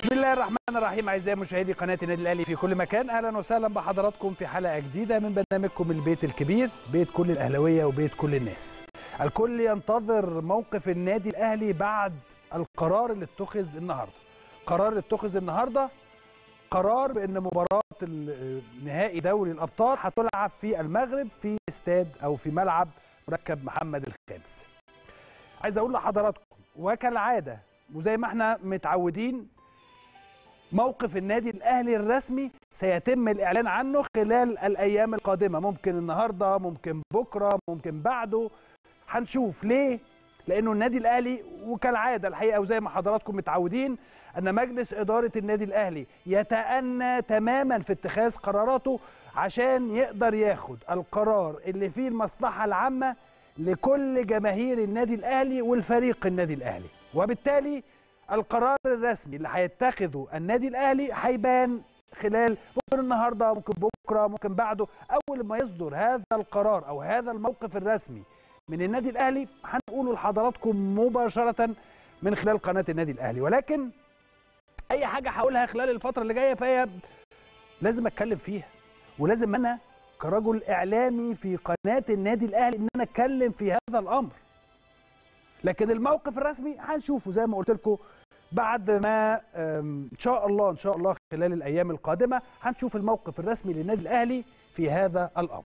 بسم الله الرحمن الرحيم اعزائي مشاهدي قناه النادي الاهلي في كل مكان اهلا وسهلا بحضراتكم في حلقه جديده من برنامجكم البيت الكبير بيت كل الاهلاويه وبيت كل الناس الكل ينتظر موقف النادي الاهلي بعد القرار اللي اتخذ النهارده قرار اللي اتخذ النهارده قرار بان مباراه نهائي دوري الابطال هتلعب في المغرب في استاد او في ملعب مركب محمد الخامس عايز اقول لحضراتكم وكالعاده وزي ما احنا متعودين موقف النادي الاهلي الرسمي سيتم الاعلان عنه خلال الايام القادمه ممكن النهارده ممكن بكره ممكن بعده هنشوف ليه لانه النادي الاهلي وكالعاده الحقيقه وزي ما حضراتكم متعودين ان مجلس اداره النادي الاهلي يتأنى تماما في اتخاذ قراراته عشان يقدر ياخد القرار اللي فيه المصلحه العامه لكل جماهير النادي الاهلي والفريق النادي الاهلي وبالتالي القرار الرسمي اللي هيتخذه النادي الاهلي هيبان خلال ممكن النهارده ممكن بكره ممكن بعده اول ما يصدر هذا القرار او هذا الموقف الرسمي من النادي الاهلي هنقوله لحضراتكم مباشره من خلال قناه النادي الاهلي ولكن اي حاجه هقولها خلال الفتره اللي جايه فهي لازم اتكلم فيها ولازم انا كرجل اعلامي في قناه النادي الاهلي ان انا اتكلم في هذا الامر لكن الموقف الرسمي هنشوفه زي ما قلت لكم بعد ما ان شاء الله ان شاء الله خلال الايام القادمه هنشوف الموقف الرسمي للنادي الاهلي في هذا الامر